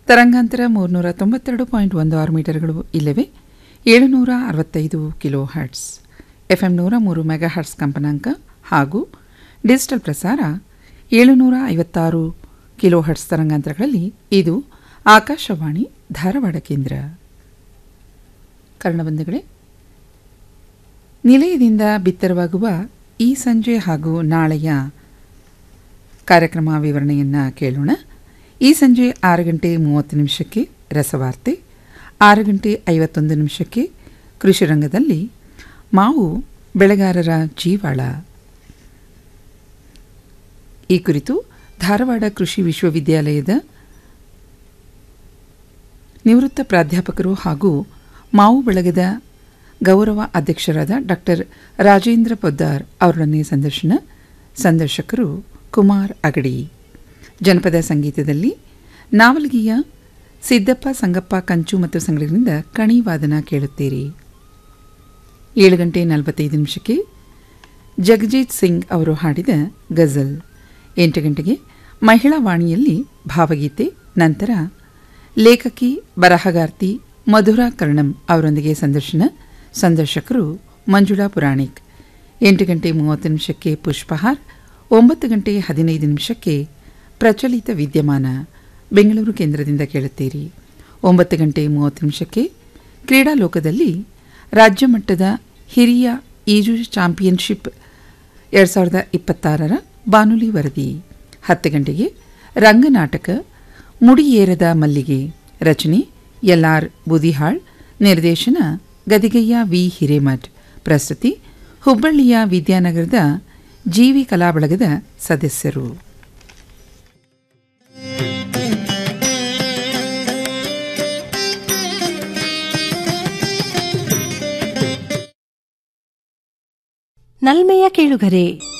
ತರಂಗಾಂತರ ಮೂರುನೂರ ತೊಂಬತ್ತೆರಡು ಪಾಯಿಂಟ್ ಒಂದು ಆರು ಮೀಟರ್ಗಳು ಇಲ್ಲವೇ ಏಳುನೂರ ಅರವತ್ತೈದು ಕಿಲೋ ಹರ್ಟ್ಸ್ ಎಫ್ಎಂ ನೂರ ಮೂರು ಮೆಗಾ ಹರ್ಟ್ಸ್ ಕಂಪನಾಂಕ ಹಾಗೂ ಡಿಜಿಟಲ್ ಪ್ರಸಾರ ಏಳುನೂರ ಐವತ್ತಾರು ಕಿಲೋ ಹರ್ಟ್ಸ್ ತರಂಗಾಂತರಗಳಲ್ಲಿ ಇದು ಆಕಾಶವಾಣಿ ಧಾರವಾಡ ಕೇಂದ್ರ ಕರ್ಣಬಂಧುಗಳೇ ನಿಲಯದಿಂದ ಬಿತ್ತರವಾಗುವ ಈ ಸಂಜೆ ಹಾಗೂ ನಾಳೆಯ ಕಾರ್ಯಕ್ರಮ ವಿವರಣೆಯನ್ನು ಕೇಳೋಣ ಈ ಸಂಜೆ ಆರು ಗಂಟೆ ಮೂವತ್ತು ನಿಮಿಷಕ್ಕೆ ರಸವಾರ್ತೆ ಆರು ಗಂಟೆ ಐವತ್ತೊಂದು ನಿಮಿಷಕ್ಕೆ ಕೃಷಿ ರಂಗದಲ್ಲಿ ಮಾವು ಬೆಳೆಗಾರರ ಜೀವಾಳ ಈ ಕುರಿತು ಧಾರವಾಡ ಕೃಷಿ ವಿಶ್ವವಿದ್ಯಾಲಯದ ನಿವೃತ್ತ ಪ್ರಾಧ್ಯಾಪಕರು ಹಾಗೂ ಮಾವು ಬೆಳಗದ ಗೌರವ ಅಧ್ಯಕ್ಷರಾದ ಡಾಕ್ಟರ್ ರಾಜೇಂದ್ರ ಪೊದ್ದಾರ್ ಅವರೊಡನೆ ಸಂದರ್ಶನ ಸಂದರ್ಶಕರು ಕುಮಾರ್ ಅಗಡಿ ಜನಪದ ಸಂಗೀತದಲ್ಲಿ ನಾವಲ್ಗಿಯ ಸಿದ್ದಪ್ಪ ಸಂಗಪ್ಪ ಕಂಚು ಮತ್ತು ಸಂಗಡಿಗರಿಂದ ಕಣಿ ವಾದನ ಕೇಳುತ್ತೀರಿ ಏಳು ಗಂಟೆ ನಲವತ್ತೈದು ನಿಮಿಷಕ್ಕೆ ಜಗಜೀತ್ ಸಿಂಗ್ ಅವರು ಹಾಡಿದ ಗಜಲ್ ಎಂಟು ಗಂಟೆಗೆ ಮಹಿಳಾ ವಾಣಿಯಲ್ಲಿ ಭಾವಗೀತೆ ನಂತರ ಲೇಖಕಿ ಬರಹಗಾರ್ತಿ ಮಧುರಾ ಕರ್ಣಂ ಅವರೊಂದಿಗೆ ಸಂದರ್ಶನ ಸಂದರ್ಶಕರು ಮಂಜುಳಾ ಪುರಾಣಿಕ್ ಎಂಟು ಗಂಟೆ ಮೂವತ್ತು ನಿಮಿಷಕ್ಕೆ ಪುಷ್ಪಹಾರ್ ಒಂಬತ್ತು ಗಂಟೆ ಹದಿನೈದು ನಿಮಿಷಕ್ಕೆ ಪ್ರಚಲಿತ ವಿದ್ಯಮಾನ ಬೆಂಗಳೂರು ಕೇಂದ್ರದಿಂದ ಕೇಳುತ್ತೀರಿ ಒಂಬತ್ತು ಗಂಟೆ ಮೂವತ್ತು ನಿಮಿಷಕ್ಕೆ ಕ್ರೀಡಾ ಲೋಕದಲ್ಲಿ ರಾಜ್ಯ ಮಟ್ಟದ ಹಿರಿಯ ಈಜು ಚಾಂಪಿಯನ್ಶಿಪ್ ಎರಡು ಸಾವಿರದ ಇಪ್ಪತ್ತಾರರ ಬಾನುಲಿ ವರದಿ ಹತ್ತು ಗಂಟೆಗೆ ರಂಗನಾಟಕ ಮುಡಿಯೇರದ ಮಲ್ಲಿಗೆ ರಚನೆ ಎಲ್ ಆರ್ ಬುದಿಹಾಳ್ ನಿರ್ದೇಶನ ಗದಿಗಯ್ಯ ವಿ ಹಿರೇಮಠ್ ಪ್ರಸ್ತುತಿ ಹುಬ್ಬಳ್ಳಿಯ ವಿದ್ಯಾನಗರದ ಜೀವಿ ಕಲಾ ಬಳಗದ ಸದಸ್ಯರು ನಲ್ಮೆಯ ಕೇಳುಗರೆ